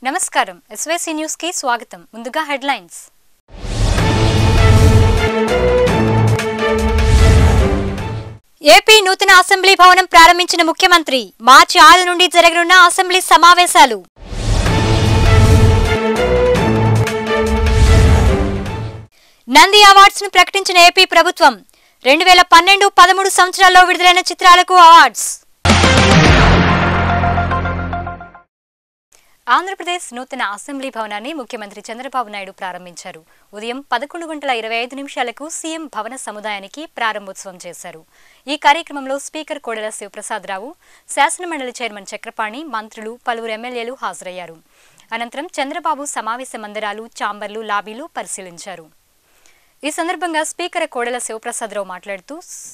నమస్కారం SYC news కి స్వాగతం ముందుగా హెడ్లైన్స్ ఏపీ నూతన అసెంబ్లీ భవనం ప్రారంభించిన ముఖ్యమంత్రి మార్చి ఆరు నుండి జరగనున్న అసెంబ్లీ సమావేశాలు నంది అవార్డ్స్ ను ప్రకటించిన ఏపీ ప్రభుత్వం రెండు వేల పన్నెండు పదమూడు సంవత్సరాల్లో విడుదలైన చిత్రాలకు అవార్డ్స్ ఆంధ్రప్రదేశ్ నూతన అసెంబ్లీ భవనాన్ని ముఖ్యమంత్రి చంద్రబాబు నాయుడు ప్రారంభించారు ఉదయం పదకొండు గంటల ఇరవై ఐదు నిమిషాలకు సీఎం భవన సముదాయానికి ప్రారంభోత్సవం చేశారు ఈ కార్యక్రమంలో స్పీకర్ కోడెల శివప్రసాదరావు శాసనమండలి చైర్మన్ చక్రపాణి మంత్రులు పలువురు ఎమ్మెల్యేలు హాజరయ్యారు అనంతరం చంద్రబాబు సమావేశ మందిరాలు చాంబర్లు లాబీలు పరిశీలించారు ఈ సందర్భంగా స్పీకర్ కోడెల శివప్రసాదరావు మాట్లాడుతూ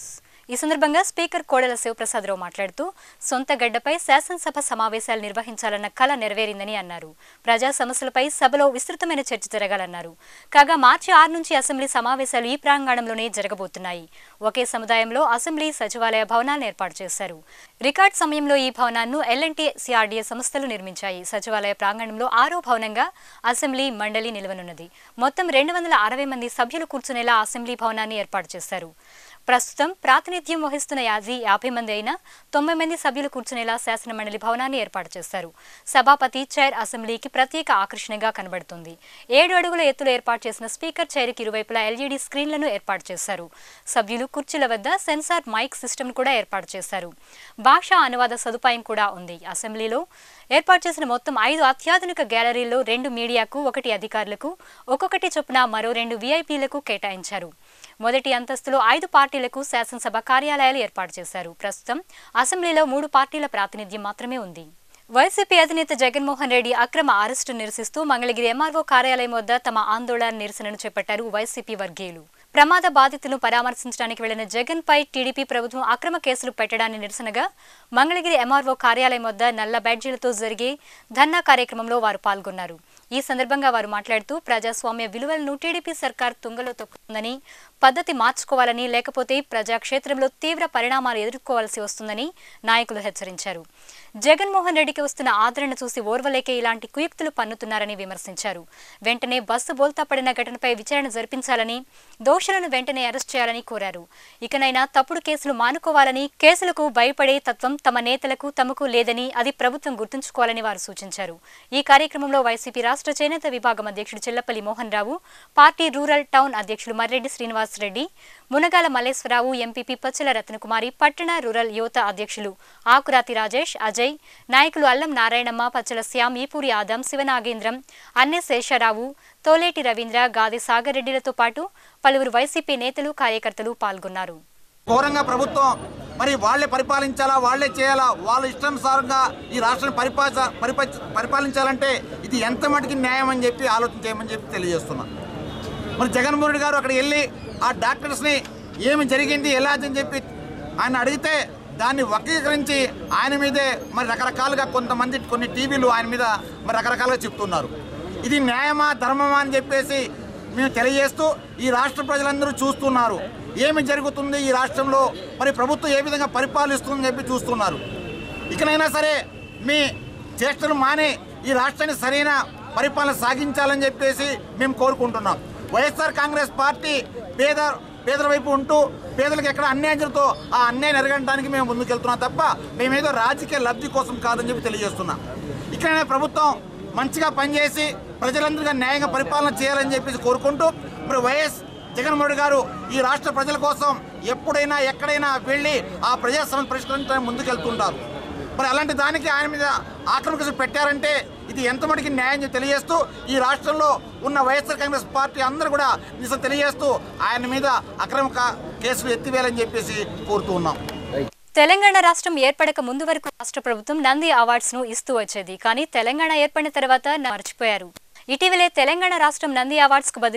ఈ సందర్భంగా స్పీకర్ కోడెల శివప్రసాదరావు మాట్లాడుతూ సొంత గడ్డపై శాసనసభ సమావేశాలు నిర్వహించాలన్న కల నెరవేరిందని అన్నారు ప్రజా సమస్యలపై సభలో విస్తృతమైన చర్చ జరగాలన్నారు కాగా మార్చి ఆరు నుంచి అసెంబ్లీ సమావేశాలు ఈ ప్రాంగణంలోనే జరగబోతున్నాయి ఒకే సముదాయంలో అసెంబ్లీ సచివాలయ భవనాలను ఏర్పాటు చేశారు రికార్డ్ సమయంలో ఈ భవనాన్ని ఎల్ఎన్టీ సిఆర్డీఏ సంస్థలు నిర్మించాయి సచివాలయ ప్రాంగణంలో ఆరో భవనంగా అసెంబ్లీ మండలి నిలవనున్నది మొత్తం రెండు వందల అరవై మంది సభ్యులు కూర్చునేలా అసెంబ్లీ భవనాన్ని ఏర్పాటు చేశారు ప్రస్తుతం ప్రాతినిధ్యం వహిస్తున్న యాజీ యాభై మంది అయినా తొంభై మంది సభ్యులు కూర్చునేలా శాసన మండలి భవనాన్ని ఏర్పాటు చేశారు సభాపతి చైర్ అసెంబ్లీకి ప్రత్యేక ఆకర్షణగా కనబడుతుంది ఏడు అడుగుల ఎత్తులో ఏర్పాటు చేసిన స్పీకర్ చైర్కి ఇరువైపులా ఎల్ఈడీ స్క్రీన్లను ఏర్పాటు చేశారు సభ్యులు కుర్చీల వద్ద సెన్సార్ మైక్ సిస్టమ్ కూడా ఏర్పాటు చేశారు భాషా అనువాద సదుపాయం కూడా ఉంది అసెంబ్లీలో ఏర్పాటు చేసిన మొత్తం ఐదు అత్యాధునిక గ్యాలరీల్లో రెండు మీడియాకు ఒకటి అధికారులకు ఒక్కొక్కటి చొప్పున మరో రెండు వీఐపీలకు కేటాయించారు మొదటి అంతస్తులో ఐదు పార్టీలకు శాసనసభ కార్యాలయాలు ఏర్పాటు చేశారు ప్రస్తుతం అసెంబ్లీలో మూడు పార్టీల ప్రాతినిధ్యం మాత్రమే ఉంది వైసీపీ అధినేత జగన్మోహన్ రెడ్డి అక్రమ అరెస్టు నిరసిస్తూ మంగళగిరి ఎంఆర్ఓ కార్యాలయం వద్ద తమ ఆందోళన నిరసనను చేపట్టారు వైసీపీ వర్గీయులు ప్రమాద బాధితులను పరామర్శించడానికి వెళ్లిన జగన్ పై టీడీపీ ప్రభుత్వం అక్రమ కేసులు పెట్టడాన్ని నిరసనగా మంగళగిరి ఎంఆర్ఓ కార్యాలయం వద్ద నల్ల బ్యాడ్జీలతో జరిగే ధర్నా కార్యక్రమంలో వారు పాల్గొన్నారు ఈ సందర్భంగా వారు మాట్లాడుతూ ప్రజాస్వామ్య విలువలను టీడీపీ సర్కార్ తుంగలో తొక్కుతుందని పద్ధతి మార్చుకోవాలని లేకపోతే ప్రజాక్షేత్రంలో తీవ్ర పరిణామాలు ఎదుర్కోవాల్సి వస్తుందని నాయకులు హెచ్చరించారు జగన్మోహన్ రెడ్డికి వస్తున్న ఆదరణ చూసి ఓర్వలేకే ఇలాంటి కుయుక్తులు పన్నుతున్నారని విమర్శించారు వెంటనే బస్సు బోల్తా పడిన ఘటనపై విచారణ జరిపించాలని దోషులను వెంటనే అరెస్ట్ చేయాలని కోరారు ఇకనైనా తప్పుడు కేసులు మానుకోవాలని కేసులకు భయపడే తత్వం తమ నేతలకు తమకు లేదని అది ప్రభుత్వం గుర్తుంచుకోవాలని వారు సూచించారు ఈ కార్యక్రమంలో వైసీపీ రాష్ట్ర చేనేత విభాగం అధ్యక్షుడు Chellapalli Mohan Rao party rural town అధ్యక్షులు మర్రెడ్డి శ్రీనివాస్ రెడ్డి మునగాల మల్లేశ్వరరావు ఎంపీపీ పచ్చల రత్నకుమారి పట్టణ రూరల్ యువత అధ్యక్షులు ఆకురాతి రాజేష్ అజయ్ నాయకులు అల్లం నారాయణమ్మ పచ్చల శ్యామ్ ఈపూరి ఆదం శివనాగేంద్రం అన్నే శేషారావు తోలేటి రవీంద్ర గాది సాగర్ రెడ్డిలతో పాటు పలువురు వైసీపీ నేతలు కార్యకర్తలు పాల్గొన్నారు ఘోరంగా ప్రభుత్వం మరి వాళ్ళే పరిపాలించాలా వాళ్ళే చేయాలా వాళ్ళ ఇష్టానుసారంగా ఈ రాష్ట్రాన్ని పరిపాల పరిప పరిపాలించాలంటే ఇది ఎంత మటుకి న్యాయం అని చెప్పి ఆలోచన చేయమని చెప్పి తెలియజేస్తున్నా మరి జగన్మోహన్ రెడ్డి గారు అక్కడ వెళ్ళి ఆ డాక్టర్స్ని ఏమి జరిగింది ఎలా అని చెప్పి ఆయన అడిగితే దాన్ని వక్రీకరించి ఆయన మీదే మరి రకరకాలుగా కొంతమంది కొన్ని టీవీలు ఆయన మీద మరి రకరకాలుగా చెప్తున్నారు ఇది న్యాయమా ధర్మమా అని చెప్పేసి మేము తెలియజేస్తూ ఈ రాష్ట్ర ప్రజలందరూ చూస్తున్నారు ఏమి జరుగుతుంది ఈ రాష్ట్రంలో మరి ప్రభుత్వం ఏ విధంగా పరిపాలిస్తుందని చెప్పి చూస్తున్నారు ఇకనైనా సరే మీ చేష్టలు మాని ఈ రాష్ట్రాన్ని సరైన పరిపాలన సాగించాలని చెప్పేసి మేము కోరుకుంటున్నాం వైఎస్ఆర్ కాంగ్రెస్ పార్టీ పేద పేదల వైపు ఉంటూ పేదలకు ఎక్కడ అన్యాయం జరుగుతో ఆ అన్యాయం ఎరగడానికి మేము ముందుకెళ్తున్నాం తప్ప మేమేదో రాజకీయ లబ్ధి కోసం కాదని చెప్పి తెలియజేస్తున్నాం ఇక్కడనే ప్రభుత్వం మంచిగా పనిచేసి ప్రజలందరిగా న్యాయంగా పరిపాలన చేయాలని చెప్పేసి కోరుకుంటూ మరి వైఎస్ జగన్మోహన్ రెడ్డి గారు ఈ రాష్ట్ర ప్రజల కోసం ఎప్పుడైనా ఎక్కడైనా వెళ్ళి ఆ ప్రజా సమస్య పరిష్కరించడానికి ముందుకెళ్తుంటారు మరి అలాంటి దానికి ఆయన మీద ఆక్రమణ కేసులు పెట్టారంటే ఇది ఎంత మటుకి న్యాయం చెప్పి తెలియజేస్తూ ఈ రాష్ట్రంలో ఉన్న వైఎస్ఆర్ కాంగ్రెస్ పార్టీ అందరూ కూడా నిజం తెలియజేస్తూ ఆయన మీద అక్రమ కా- కేసులు ఎత్తివేయాలని చెప్పేసి కోరుతూ ఉన్నాం తెలంగాణ రాష్ట్రం ఏర్పడక ముందు వరకు రాష్ట్ర ప్రభుత్వం నంది అవార్డ్స్ ను ఇస్తూ వచ్చేది కానీ తెలంగాణ ఏర్పడిన తర్వాత న- మర్చిపోయారు ఇటీవలే తెలంగాణ రాష్ట్రం నంది అవార్డ్స్ కు బదులు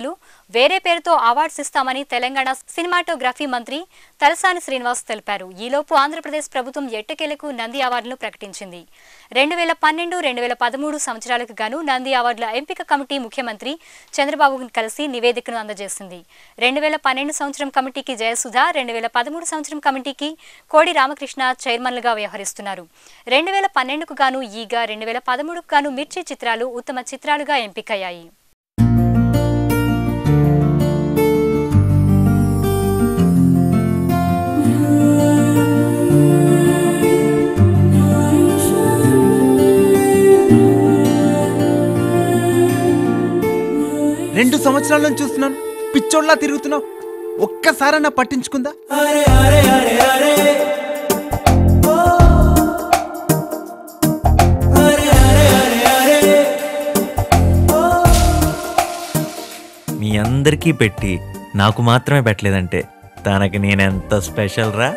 వేరే పేరుతో అవార్డ్స్ ఇస్తామని తెలంగాణ సినిమాటోగ్రఫీ మంత్రి తలసాని శ్రీనివాస్ తెలిపారు ఈలోపు ఆంధ్రప్రదేశ్ ప్రభుత్వం ఎట్టకేలకు నంది అవార్డులను ప్రకటించింది రెండు వేల పన్నెండు రెండు వేల పదమూడు సంవత్సరాలకు గాను నంది అవార్డుల ఎంపిక కమిటీ ముఖ్యమంత్రి చంద్రబాబును కలిసి నివేదికను అందజేసింది రెండు వేల పన్నెండు సంవత్సరం కమిటీకి జయసుధ రెండు వేల పదమూడు సంవత్సరం కమిటీకి కోడి రామకృష్ణ చైర్మన్లుగా వ్యవహరిస్తున్నారు రెండు వేల పన్నెండుకు గాను ఈగ రెండు వేల పదమూడుకు గాను మిర్చి చిత్రాలు ఉత్తమ చిత్రాలుగా ఎంపికయ్యాయి రెండు సంవత్సరాల నుంచి చూస్తున్నాను పిచ్చోడ్లా తిరుగుతున్నావు ఒక్కసారన్నా పట్టించుకుందా మీ అందరికీ పెట్టి నాకు మాత్రమే పెట్టలేదంటే తనకి నేనెంత స్పెషల్ రా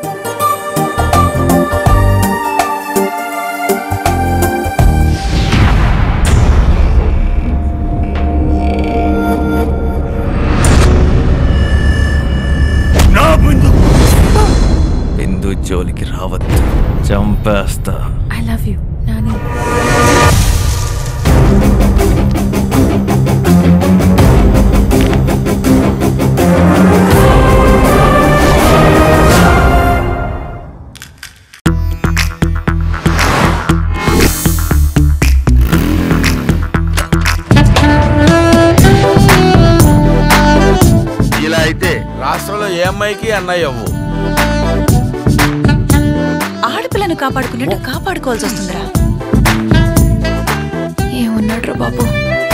బిందు జోలికి రావద్దు చంపేస్తా ఐ లవ్ యూ నాని ఇలా అయితే రాష్ట్రంలో ఏ అమ్మాయికి అన్నయ్య అవ్వు ఆడపిల్లను కాపాడుకున్నట్టు కాపాడుకోవాల్సి వస్తుందిరా ఏమున్నాడు బాబు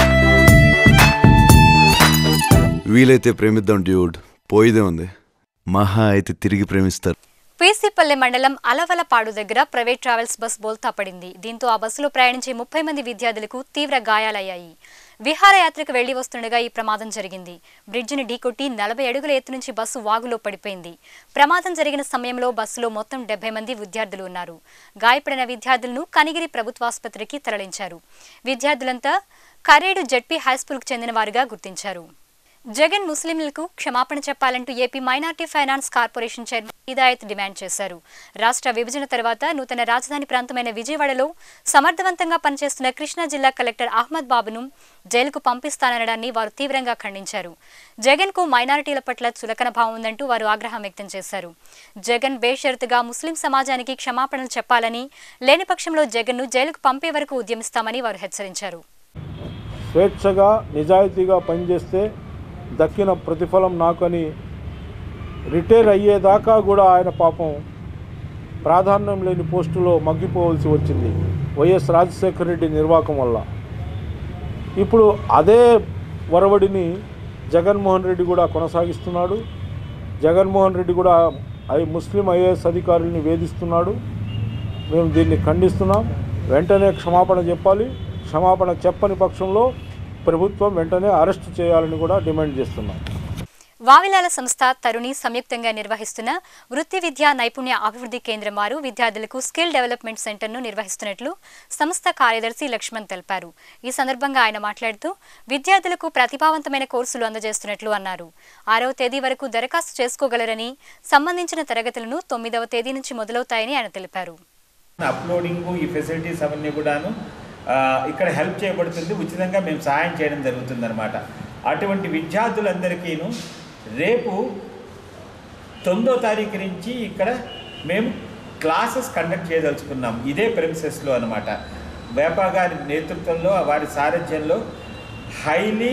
వీలైతే ప్రేమిద్దాం డ్యూడ్ పోయిదే ఉంది మహా అయితే తిరిగి ప్రేమిస్తారు పీసీపల్లె మండలం అలవలపాడు దగ్గర ప్రైవేట్ ట్రావెల్స్ బస్ బోల్తా పడింది దీంతో ఆ బస్సులో ప్రయాణించే ముప్పై మంది విద్యార్థులకు తీవ్ర గాయాలయ్యాయి విహారయాత్రకు వెళ్లి వస్తుండగా ఈ ప్రమాదం జరిగింది బ్రిడ్జిని ఢీకొట్టి నలభై అడుగుల ఎత్తు నుంచి బస్సు వాగులో పడిపోయింది ప్రమాదం జరిగిన సమయంలో బస్సులో మొత్తం డెబ్బై మంది విద్యార్థులు ఉన్నారు గాయపడిన విద్యార్థులను కనిగిరి ప్రభుత్వాసుపత్రికి తరలించారు విద్యార్థులంతా కరేడు జడ్పీ హైస్కూల్కు చెందిన వారుగా గుర్తించారు జగన్ ముస్లింలకు క్షమాపణ చెప్పాలంటూ AP minority finance corporation chairman Hidayat demand చేశారు రాష్ట్ర విభజన తర్వాత నూతన రాజధాని ప్రాంతమైన విజయవాడలో సమర్థవంతంగా పనిచేస్తున్న కృష్ణా జిల్లా కలెక్టర్ అహ్మద్ బాబును జైలుకు పంపిస్తాననడాన్ని వారు తీవ్రంగా ఖండించారు జగన్ కు మైనారిటీల పట్ల చులకన భావం ఉందంటూ వారు ఆగ్రహం వ్యక్తం చేశారు జగన్ బేషరతుగా ముస్లిం సమాజానికి క్షమాపణలు చెప్పాలని లేని పక్షంలో జగన్ను జైలుకు పంపే వరకు ఉద్యమిస్తామని వారు హెచ్చరించారు స్వేచ్ఛగా నిజాయితీగా పనిచేస్తే దక్కిన ప్రతిఫలం నాకని రిటైర్ అయ్యేదాకా కూడా ఆయన పాపం ప్రాధాన్యం లేని పోస్టులో మగ్గిపోవలసి వచ్చింది వైఎస్ రాజశేఖర రెడ్డి నిర్వాకం వల్ల ఇప్పుడు అదే వరవడిని జగన్మోహన్ రెడ్డి కూడా కొనసాగిస్తున్నాడు జగన్మోహన్ రెడ్డి కూడా ఐ ముస్లిం ఐఏఎస్ అధికారుల్ని వేధిస్తున్నాడు మేము దీన్ని ఖండిస్తున్నాం వెంటనే క్షమాపణ చెప్పాలి క్షమాపణ చెప్పని పక్షంలో ప్రభుత్వం వెంటనే అరెస్ట్ చేయాలని కూడా డిమాండ్ చేస్తున్నాం వావిలాల సంస్థ తరుణి సంయుక్తంగా నిర్వహిస్తున్న వృత్తి విద్యా నైపుణ్య అభివృద్ధి కేంద్రం వారు విద్యార్థులకు స్కిల్ డెవలప్మెంట్ సెంటర్ను నిర్వహిస్తున్నట్లు సంస్థ కార్యదర్శి లక్ష్మణ్ తెలిపారు ఈ సందర్భంగా ఆయన మాట్లాడుతూ విద్యార్థులకు ప్రతిభావంతమైన కోర్సులు అందజేస్తున్నట్లు అన్నారు ఆరవ తేదీ వరకు దరఖాస్తు చేసుకోగలరని సంబంధించిన తరగతులను తొమ్మిదవ తేదీ నుంచి మొదలవుతాయని ఆయన తెలిపారు అప్లోడింగ్ ఈ ఫెసిలిటీస్ అవన్నీ కూడాను ఆ, ఇక్కడ హెల్ప్ చేయబడుతుంది ఉచితంగా మేము సహాయం చేయడం జరుగుతుందన్నమాట అటువంటి విద్యార్థులందరికీను రేపు తొమ్మిదో తారీఖు నుంచి ఇక్కడ మేము క్లాసెస్ కండక్ట్ చేయదలుచుకున్నాం ఇదే ప్రెమిసెస్లో అనమాట వేపా గారి నేతృత్వంలో వారి సారథ్యంలో highly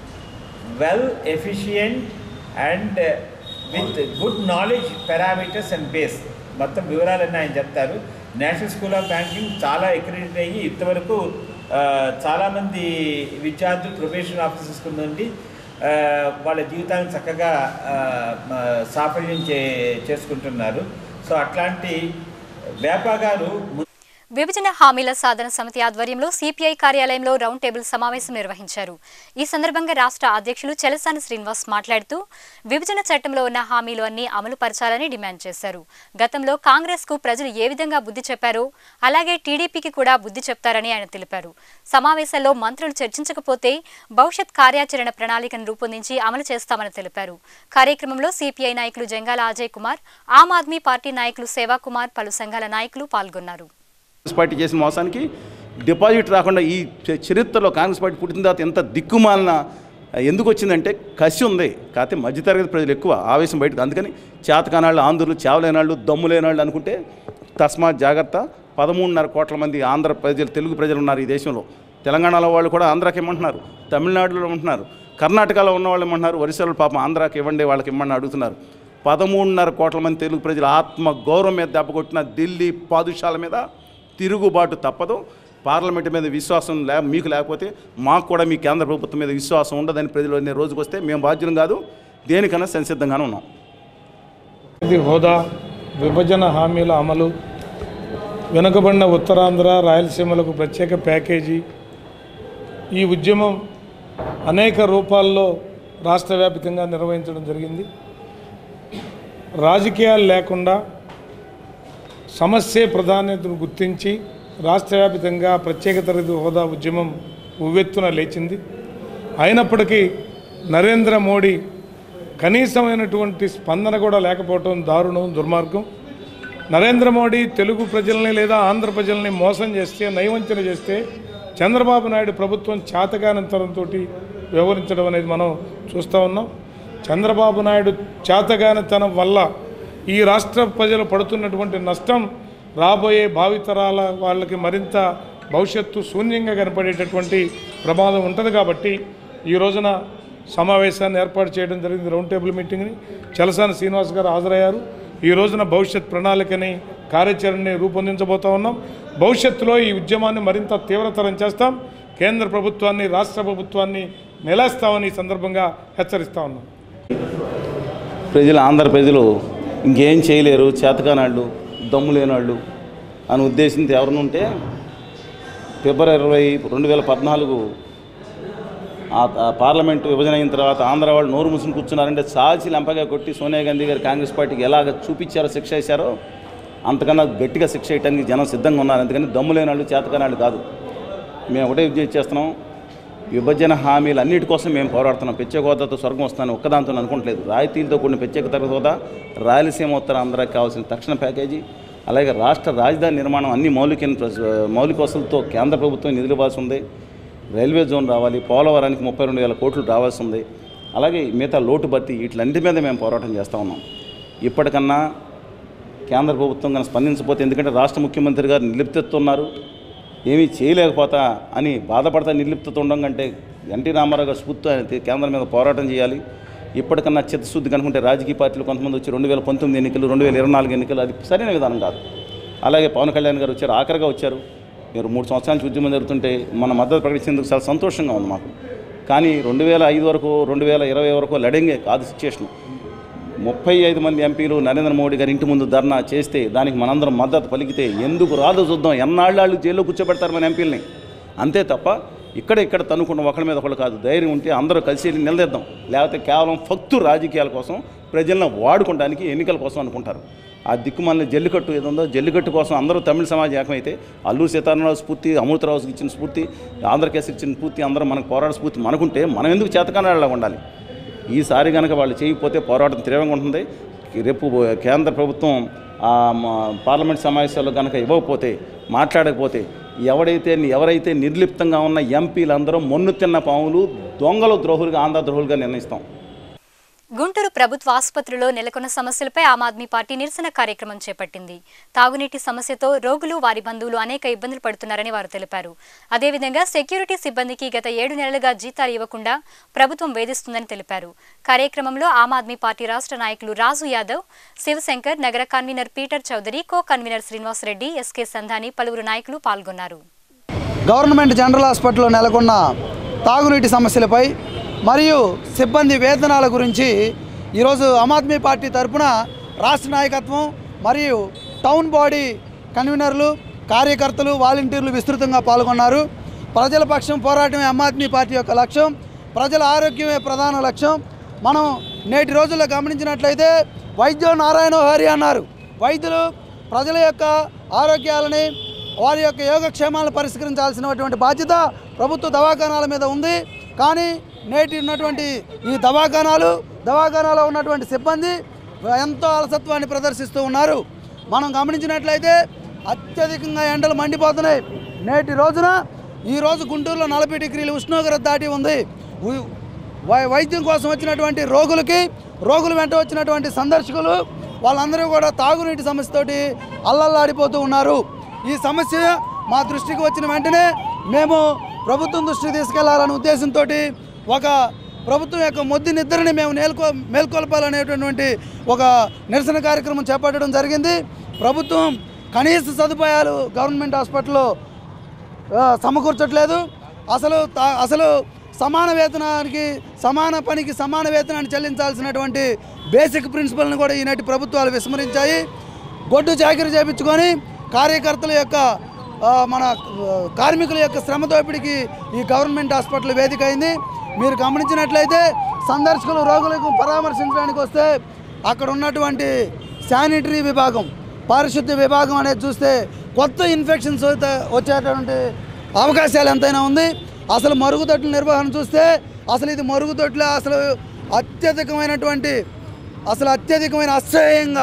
well efficient and with good knowledge parameters and base మొత్తం వివరాలన్నీ ఆయన చెప్తారు నేషనల్ స్కూల్ ఆఫ్ బ్యాంకింగ్ చాలా ఎక్రెడిట్ అయ్యి ఇంతవరకు ఆ, చాలామంది విద్యార్థులు ప్రొఫెషనల్ ఆఫీసర్స్ నుండి ఆ, వాళ్ళ జీవితాన్ని చక్కగా ఆ, మ, సాఫల్యం చే చేసుకుంటున్నారు సో అట్లాంటి వేపా గారు ము- విభజన హామీల సాధన సమితి ఆధ్వర్యంలో సిపిఐ కార్యాలయంలో రౌండ్ టేబుల్ సమావేశం నిర్వహించారు ఈ సందర్భంగా రాష్ట్ర అధ్యక్షులు చలసాని శ్రీనివాస్ మాట్లాడుతూ విభజన చట్టంలో ఉన్న హామీలు అన్ని అమలు పరచాలని డిమాండ్ చేశారు గతంలో కాంగ్రెస్ కు ప్రజలు ఏ విధంగా బుద్ధి చెప్పారో అలాగే టీడీపీకి కూడా బుద్ధి చెప్తారని ఆయన తెలిపారు సమావేశంలో మంత్రులు చర్చించకపోతే భవిష్యత్ కార్యాచరణ ప్రణాళికను రూపొందించి అమలు చేస్తామని తెలిపారు కార్యక్రమంలో సిపిఐ నాయకులు జంగాల అజయ్ కుమార్ ఆమ్ ఆద్మీ పార్టీ నాయకులు సేవా కుమార్ పలు సంఘాల నాయకులు పాల్గొన్నారు కాంగ్రెస్ పార్టీ చేసిన మోసానికి డిపాజిట్ రాకుండా ఈ చ- చరిత్రలో కాంగ్రెస్ పార్టీ పుట్టిన తర్వాత ఎంత దిక్కుమాలిన ఎందుకు వచ్చిందంటే కసి ఉంది కాకపోతే మధ్యతరగతి ప్రజలు ఎక్కువ ఆవేశం బయటకు అందుకని చేతకానాళ్ళు ఆంధ్రులు చేవలేనాళ్ళు దమ్ము లేనాళ్ళు అనుకుంటే తస్మాత్ జాగ్రత్త పదమూడున్నర కోట్ల మంది ఆంధ్ర ప్రజలు తెలుగు ప్రజలు ఉన్నారు ఈ దేశంలో తెలంగాణలో వాళ్ళు కూడా ఆంధ్రాకి ఇమ్మంటున్నారు తమిళనాడులో ఉంటున్నారు కర్ణాటకలో ఉన్న వాళ్ళు ఇమ్మంటున్నారు ఒరిస్సాలో పాపం ఆంధ్రాకి ఇవ్వండి వాళ్ళకి ఇమ్మని అడుగుతున్నారు పదమూడున్నర కోట్ల మంది తెలుగు ప్రజలు ఆత్మ గౌరవం మీద దెబ్బకొట్టిన ఢిల్లీ పాదుషాల మీద తిరుగుబాటు తప్పదు పార్లమెంట్ మీద విశ్వాసం లే మీకు లేకపోతే మాకు కూడా మీ కేంద్ర ప్రభుత్వం మీద విశ్వాసం ఉండదని ప్రజలు అనే రోజుకి వస్తే మేము బాధ్యులం కాదు దేనికన్నా సంసిద్ధంగానే ఉన్నాం ఇది హోదా విభజన హామీల అమలు వెనుకబడిన ఉత్తరాంధ్ర రాయలసీమలకు ప్రత్యేక ప్యాకేజీ ఈ ఉద్యమం అనేక రూపాల్లో రాష్ట్ర వ్యాప్తంగా నిర్వహించడం జరిగింది రాజకీయాలు లేకుండా సమస్య ప్రాధాన్యతను గుర్తించి రాష్ట్ర వ్యాప్తంగా ప్రత్యేక తరగతి హోదా ఉద్యమం ఉవ్వెత్తున లేచింది అయినప్పటికీ నరేంద్ర మోడీ కనీసమైనటువంటి స్పందన కూడా లేకపోవటం దారుణం దుర్మార్గం నరేంద్ర మోడీ తెలుగు ప్రజల్ని లేదా ఆంధ్ర ప్రజల్ని మోసం చేస్తే నయవంచన చేస్తే చంద్రబాబు నాయుడు ప్రభుత్వం చేతగానంతరంతో వ్యవహరించడం అనేది మనం చూస్తూ ఉన్నాం చంద్రబాబు నాయుడు చేతగానితనం వల్ల ఈ రాష్ట్ర ప్రజలు పడుతున్నటువంటి నష్టం రాబోయే భావితరాల వాళ్ళకి మరింత భవిష్యత్తు శూన్యంగా కనపడేటటువంటి ప్రమాదం ఉంటుంది కాబట్టి ఈ రోజున సమావేశాన్ని ఏర్పాటు చేయడం జరిగింది రౌండ్ టేబుల్ మీటింగ్ని చలసాని శ్రీనివాస్ గారు హాజరయ్యారు ఈ రోజున భవిష్యత్ ప్రణాళికని కార్యాచరణని రూపొందించబోతా ఉన్నాం భవిష్యత్తులో ఈ ఉద్యమాన్ని మరింత తీవ్రతరం చేస్తాం కేంద్ర ప్రభుత్వాన్ని రాష్ట్ర ప్రభుత్వాన్ని నిలేస్తామని ఈ సందర్భంగా హెచ్చరిస్తా ఉన్నాం ప్రజలు ఆంధ్ర ప్రజలు ఇంకేం చేయలేరు చేతకానాళ్ళు దమ్ము లేనాళ్ళు అని ఉద్దేశంతో ఎవరైనా ఉంటే ఫిబ్రవరి ఇరవై రెండు వేల పద్నాలుగు ఆ ఆ పార్లమెంటు విభజన అయిన తర్వాత ఆంధ్ర వాళ్ళు నోరు మూసుకుని కూర్చున్నారంటే సాల్చి లంపగా కొట్టి సోనియా గాంధీ గారు కాంగ్రెస్ పార్టీకి ఎలాగ చూపించారో శిక్ష వేశారో అంతకన్నా గట్టిగా శిక్ష వేయడానికి జనం సిద్ధంగా ఉన్నారు అందుకని దమ్ము లేని వాళ్ళు చేతకానాళ్ళు కాదు మేము ఒకటే విజయం చేస్తున్నాం విభజన హామీలు అన్నిటి కోసం మేము పోరాడుతున్నాం ప్రత్యేక హోదాతో స్వర్గం వస్తానని ఒక్కదాంతో అనుకోవట్లేదు రాయితీలతో కూడిన ప్రత్యేక తరగతి హోదా రాయలసీమ ఉత్తర ఆంధ్రాకి కావాల్సిన తక్షణ ప్యాకేజీ అలాగే రాష్ట్ర రాజధాని నిర్మాణం అన్ని మౌలిక ఇన్ఫ్రా- మౌలిక వసతులతో కేంద్ర ప్రభుత్వం నిధులు ఇవ్వాల్సి ఉంది రైల్వే జోన్ రావాలి పోలవరానికి ముప్పై రెండు వేల కోట్లు రావాల్సి ఉంది అలాగే మిగతా లోటు భర్తీ వీటిలన్నిటి మీద మేము పోరాటం చేస్తూ ఉన్నాం ఇప్పటికన్నా కేంద్ర ప్రభుత్వం కనుక స్పందించకపోతే ఎందుకంటే రాష్ట్ర ముఖ్యమంత్రి గారు నిర్లిప్తతున్నారు ఏమీ చేయలేకపోతా అని బాధపడతా నిర్లిప్తత ఉండడం కంటే ఎన్టీ రామారావు గారు స్ఫూర్తి ఆయన తే- కేంద్రం మీద పోరాటం చేయాలి ఇప్పటికన్నా చిత్తశుద్ధి కనుకుంటే రాజకీయ పార్టీలు కొంతమంది వచ్చి రెండు వేల పంతొమ్మిది ఎన్నికలు రెండు వేల ఇరవై నాలుగు ఎన్నికలు అది సరైన విధానం కాదు అలాగే పవన్ కళ్యాణ్ గారు వచ్చారు ఆఖరిగా వచ్చారు మీరు మూడు సంవత్సరాల నుంచి ఉద్యమం జరుగుతుంటే మన మద్దతు ప్రకటించేందుకు చాలా సంతోషంగా ఉంది మాకు కానీ రెండు వేల ఐదు వరకు రెండు వేల ఇరవై వరకు లడింగే కాదు సిచ్యుయేషన్ ముప్పై ఐదు మంది ఎంపీలు నరేంద్ర మోడీ గారి ఇంటి ముందు ధర్నా చేస్తే దానికి మనందరం మద్దతు పలికితే ఎందుకు రాదో చూద్దాం ఎన్నాళ్ళు జైల్లో కూర్చోబెడతారు మన ఎంపీలని అంతే తప్ప ఇక్కడ ఇక్కడ తనుకున్న ఒకళ్ళ మీద ఒకళ్ళు కాదు ధైర్యం ఉంటే అందరూ కలిసి వెళ్ళి నిలదీద్దాం లేకపోతే కేవలం ఫక్తు రాజకీయాల కోసం ప్రజలను వాడుకోవడానికి ఎన్నికల కోసం అనుకుంటారు ఆ దిక్కుమాలిన జల్లికట్టు ఏదో ఉందో జల్లికట్టు కోసం అందరూ తమిళ సమాజం ఏకమైతే అల్లూరు సీతారామరావు స్ఫూర్తి అమృతరావుకి ఇచ్చిన స్ఫూర్తి ఆంధ్రకేశ్కి ఇచ్చిన స్ఫూర్తి అందరూ మనకు పోరాట స్ఫూర్తి మనకుంటే మనం ఎందుకు చేతకానాళ్ళ ఉండాలి ఈసారి కనుక వాళ్ళు చేయకపోతే పోరాటం తీవ్రంగా ఉంటుంది రేపు కేంద్ర ప్రభుత్వం ఆ మ- పార్లమెంట్ సమావేశాల్లో కనుక ఇవ్వకపోతే మాట్లాడకపోతే ఎవడైతే ఎవరైతే నిర్లిప్తంగా ఉన్న ఎంపీలందరూ మొన్ను తిన్న పాములు దొంగలు ద్రోహులుగా ఆంధ్ర ద్రోహులుగా నిర్ణయిస్తాం గుంటూరు ప్రభుత్వ ఆసుపత్రిలో నెలకొన్న సమస్యలపై ఆమ్ ఆద్మీ పార్టీ నిరసన కార్యక్రమం చేపట్టింది తాగునీటి సమస్యతో రోగులు వారి బంధువులు అనేక ఇబ్బందులు పడుతున్నారని వారు తెలిపారు అదేవిధంగా సెక్యూరిటీ సిబ్బందికి గత ఏడు నెలలుగా జీతాలు ఇవ్వకుండా ప్రభుత్వం వేధిస్తుందని తెలిపారు కార్యక్రమంలో ఆమ్ ఆద్మీ పార్టీ రాష్ట్ర నాయకులు రాజు యాదవ్ శివశంకర్ నగర convener Peter Chowdary co convener Srinivas Reddy SK Sandhani పలువురు నాయకులు పాల్గొన్నారు గవర్నమెంట్ జనరల్ హాస్పిటల్లో నెలకొన్న తాగునీటి సమస్యలపై మరియు సిబ్బంది వేతనాల గురించి ఈరోజు ఆమ్ ఆద్మీ పార్టీ తరఫున రాష్ట్ర నాయకత్వం మరియు టౌన్ బాడీ కన్వీనర్లు కార్యకర్తలు వాలంటీర్లు విస్తృతంగా పాల్గొన్నారు ప్రజల పక్షం పోరాటమే ఆమ్ ఆద్మీ పార్టీ యొక్క లక్ష్యం ప్రజల ఆరోగ్యమే ప్రధాన లక్ష్యం మనం నేటి రోజుల్లో గమనించినట్లయితే వైద్యం నారాయణ హరి అన్నారు వైద్యులు ప్రజల యొక్క ఆరోగ్యాలని వారి యొక్క యోగక్షేమాలను పరిష్కరించాల్సినటువంటి బాధ్యత ప్రభుత్వ దవాఖానాల మీద ఉంది కానీ నేటి ఉన్నటువంటి ఈ దవాఖానాలు దవాఖానాలో ఉన్నటువంటి సిబ్బంది ఎంతో అలసత్వాన్ని ప్రదర్శిస్తూ ఉన్నారు మనం గమనించినట్లయితే అత్యధికంగా ఎండలు మండిపోతున్నాయి నేటి రోజున ఈ రోజు గుంటూరులో నలభై డిగ్రీల ఉష్ణోగ్రత దాటి ఉంది ఉ- వై- వైద్యం కోసం వచ్చినటువంటి రోగులకి రోగుల వెంట వచ్చినటువంటి సందర్శకులు వాళ్ళందరూ కూడా తాగునీటి సమస్యతోటి అల్లల్లాడిపోతూ ఉన్నారు ఈ సమస్య మా దృష్టికి వచ్చిన వెంటనే మేము ప్రభుత్వం దృష్టికి తీసుకెళ్లాలనే ఉద్దేశంతో ఒక ప్రభుత్వం యొక్క మొద్దు నిద్రని మేము నేల్కొ మేల్కొల్పాలనేటటువంటి ఒక నిరసన కార్యక్రమం చేపట్టడం జరిగింది ప్రభుత్వం కనీస సదుపాయాలు గవర్నమెంట్ హాస్పిటల్లో ఆ, సమకూర్చట్లేదు అసలు తా- అసలు సమాన వేతనానికి సమాన పనికి సమాన వేతనాన్ని చెల్లించాల్సినటువంటి బేసిక్ ప్రిన్సిపల్ని కూడా ఈనాటి ప్రభుత్వాలు విస్మరించాయి గొడ్డు చాకరీ చేపించుకొని కార్యకర్తల యొక్క ఆ, మన ఆ, కార్మికుల యొక్క శ్రమ దోపిడీకి ఈ గవర్నమెంట్ హాస్పిటల్ వేదిక అయింది మీరు గమనించినట్లయితే సందర్శకులు రోగులకు పరామర్శించడానికి వస్తే అక్కడ ఉన్నటువంటి శానిటరీ విభాగం పారిశుద్ధ్య విభాగం అనేది చూస్తే కొత్త ఇన్ఫెక్షన్స్ వచ్చే- వచ్చేటువంటి అవకాశాలు ఎంతైనా ఉంది అసలు మరుగుదొడ్ల నిర్వహణ చూస్తే అసలు ఇది మరుగుదొడ్ల అసలు అత్యధికమైనటువంటి అసలు అత్యధికమైన అసహ్యంగా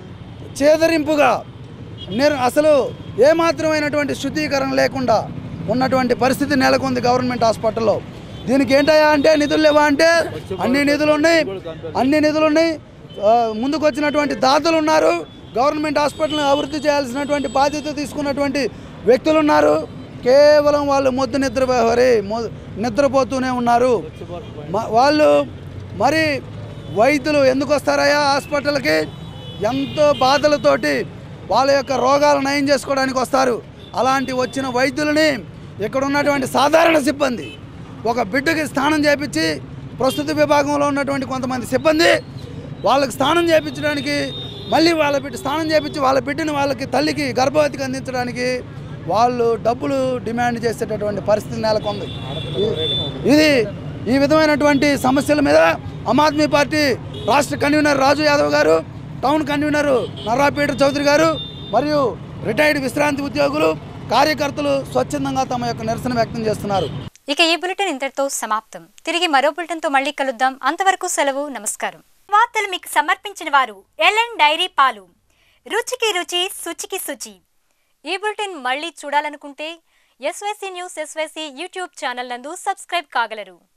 చేదరింపుగా నిర్ అసలు ఏమాత్రమైనటువంటి శుద్ధీకరణ లేకుండా ఉన్నటువంటి పరిస్థితి నెలకొంది గవర్నమెంట్ హాస్పిటల్లో దీనికి ఏంటయ్యా అంటే నిధులు లేవా అంటే అన్ని నిధులు ఉన్నాయి అన్ని నిధులు ఉన్నాయి ఆ, ముందుకు వచ్చినటువంటి దాతలు ఉన్నారు గవర్నమెంట్ హాస్పిటల్ని అభివృద్ధి చేయాల్సినటువంటి బాధ్యత తీసుకున్నటువంటి వ్యక్తులు ఉన్నారు కేవలం వాళ్ళు మొద్దు నిద్ర హరి మొ- నిద్రపోతూనే ఉన్నారు మ- వాళ్ళు మరి వైద్యులు ఎందుకు వస్తారయ్యా హాస్పిటల్కి ఎంతో బాధలతోటి వాళ్ళ యొక్క రోగాలు నయం చేసుకోవడానికి వస్తారు అలాంటి వచ్చిన వైద్యులని ఇక్కడ ఉన్నటువంటి సాధారణ సిబ్బంది ఒక బిడ్డకి స్నానం చేపించి ప్రస్తుత విభాగంలో ఉన్నటువంటి కొంతమంది సిబ్బంది వాళ్ళకి స్నానం చేయించడానికి మళ్ళీ వాళ్ళ బిడ్డ స్నానం చేయించి వాళ్ళ బిడ్డని వాళ్ళకి తల్లికి గర్భవతికి అందించడానికి వాళ్ళు డబ్బులు డిమాండ్ చేసేటటువంటి పరిస్థితి నెలకొంది ఇ- ఇది ఈ విధమైనటువంటి సమస్యల మీద ఆమ్ ఆద్మీ పార్టీ రాష్ట్ర కన్వీనర్ రాజు యాదవ్ గారు టౌన్ కన్వీనర్ నర్రాపేట చౌదరి గారు మరియు రిటైర్డ్ విశ్రాంతి ఉద్యోగులు కార్యకర్తలు స్వచ్ఛందంగా తమ యొక్క నిరసన వ్యక్తం చేస్తున్నారు ఇక ఈ బులెటిన్ ఇంతటితో సమాప్తం తిరిగి మరో బులెటిన్తో మళ్ళీ కలుద్దాం అంతవరకు సెలవు నమస్కారం వార్తలు మీకు సమర్పించిన వారు ఎల్ఎన్ డైరీ పాలు రుచికి రుచి శుచికి శుచి ఈ బులెటిన్ మళ్ళీ చూడాలనుకుంటే SYC news SYC YouTube channel నందు సబ్స్క్రైబ్ కాగలరు